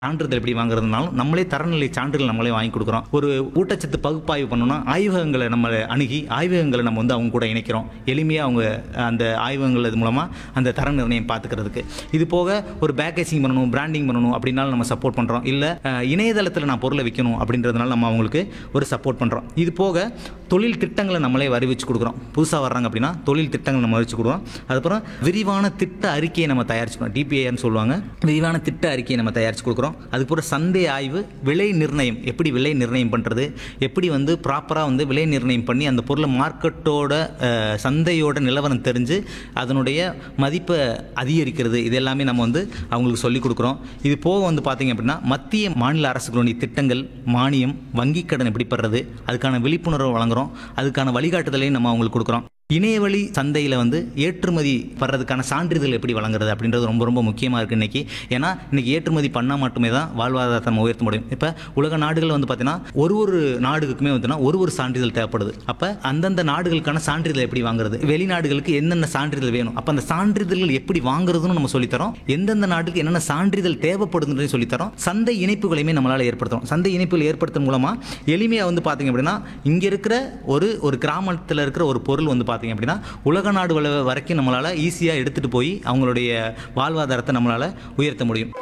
சான்றிதழ் எப்படி வாங்குறதுனாலும் நம்மளே தரநிலை சான்றிதழ் நம்மளே வாங்கி கொடுக்குறோம் ஒரு ஊட்டச்சத்து பகுப்பாய்வு பண்ணணும்னா ஆய்வகங்களை நம்ம அணுகி ஆய்வகங்களை நம்ம வந்து அவங்க கூட இணைக்கிறோம் எளிமையாக அவங்க அந்த ஆய்வகங்கள் இது மூலமாக அந்த தர நிர்ணயம் பார்த்துக்கிறதுக்கு இது போக ஒரு பேக்கேஜிங் பண்ணணும் பிராண்டிங் பண்ணணும் அப்படின்னாலும் நம்ம சப்போர்ட் பண்ணுறோம் இல்லை இணையதளத்தில் நான் பொருளை விற்கணும் அப்படின்றதுனால நம்ம அவங்களுக்கு ஒரு சப்போர்ட் பண்ணுறோம் இது போக தொழில் திட்டங்களை நம்மளே அறிவிச்சு கொடுக்குறோம் புதுசாக வர்றாங்க அப்படின்னா தொழில் திட்டங்கள் நம்ம அறிவிச்சு கொடுக்குறோம் அதுக்கப்புறம் விரிவான திட்ட அறிக்கையை நம்ம தயாரிச்சுக்கிறோம் டிபிஐன்னு சொல்லுவாங்க விரிவான திட்ட அறிக்கையை நம்ம தயாரிச்சு கொடுக்குறோம் அதுக்கப்புறம் சந்தை ஆய்வு விலை நிர்ணயம் எப்படி விலை நிர்ணயம் பண்ணுறது எப்படி வந்து ப்ராப்பராக வந்து விலை நிர்ணயம் பண்ணி அந்த பொருளை மார்க்கெட்டோட அஹ், சந்தையோட நிலவரம் தெரிஞ்சு அதனுடைய மதிப்பை அதிகரிக்கிறது இது எல்லாமே நம்ம வந்து அவங்களுக்கு சொல்லிக் கொடுக்குறோம் இது போக வந்து பார்த்தீங்க அப்படின்னா மத்திய மாநில அரசுகளுடைய திட்டங்கள் மானியம் வங்கிக் கடன் எப்படி பெறுறது அதுக்கான விழிப்புணர்வு வழங்குறோம் அதுக்கான வழிகாட்டுதலையும் நம்ம அவங்களுக்கு கொடுக்குறோம் இணையவழி சந்தையில் வந்து ஏற்றுமதி வர்றதுக்கான சான்றிதழ் எப்படி வழங்குறது அப்படின்றது ரொம்ப ரொம்ப முக்கியமாக இருக்குது இன்றைக்கி ஏன்னா இன்றைக்கி ஏற்றுமதி பண்ணால் மட்டுமே தான் வாழ்வாதாரத்தை நம்ம உயர்த்த முடியும் இப்போ உலக நாடுகள் வந்து பார்த்தீங்கன்னா ஒரு ஒரு நாடுகளுக்குமே வந்துன்னா ஒரு ஒரு சான்றிதழ் தேவைப்படுது அப்போ அந்தந்த நாடுகளுக்கான சான்றிதழ் எப்படி வாங்குறது வெளிநாடுகளுக்கு என்னென்ன சான்றிதழ் வேணும் அப்போ அந்த சான்றிதழ்கள் எப்படி வாங்குறதுன்னு நம்ம சொல்லித்தரோம் எந்தெந்த நாட்டுக்கு என்னென்ன சான்றிதழ் தேவைப்படுதுன்றதையும் சொல்லித்தரோம் சந்தை இணைப்புகளையுமே நம்மளால் ஏற்படுத்துறோம் சந்தை இணைப்புகள் ஏற்படுத்தும் மூலமாக எளிமையாக வந்து பார்த்தீங்க அப்படின்னா இங்கே இருக்கிற ஒரு ஒரு கிராமத்தில் இருக்கிற ஒரு பொருள் வந்து பார்த்தீங்க அப்படின்னா உலக நாடு வல- வரைக்கும் நம்மளால் ஈஸியாக எடுத்துகிட்டு போய் அவங்களுடைய வாழ்வாதாரத்தை நம்மளால் உயர்த்த முடியும்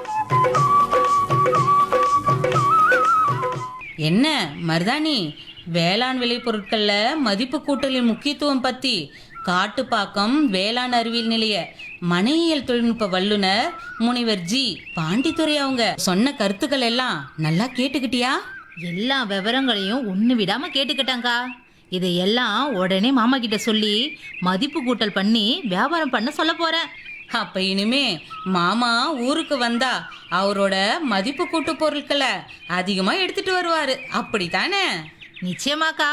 என்ன மருதாணி வேளாண் விளைபொருட்கள்ல மதிப்பு கூட்டலின் முக்கியத்துவம் பத்தி காட்டுப்பாக்கம் வேளாண் அறிவியல் நிலைய மனையியல் தொழில்நுட்ப வல்லுனர் முனைவர் ஜி பாண்டித்துரை அவங்க சொன்ன கருத்துக்கள் எல்லாம் நல்லா கேட்டுக்கிட்டியா எல்லா விவரங்களையும் ஒன்று விடாம கேட்டுக்கிட்டேங்க்கா இதையெல்லாம் உடனே மாமா கிட்ட சொல்லி மதிப்பு கூட்டல் பண்ணி வியாபாரம் பண்ண சொல்ல போறேன் அப்ப இனிமே மாமா ஊருக்கு வந்தா அவரோட மதிப்பு கூட்டு பொருட்களை அதிகமா எடுத்துட்டு வருவாரு அப்படித்தானே நிச்சயமாக்கா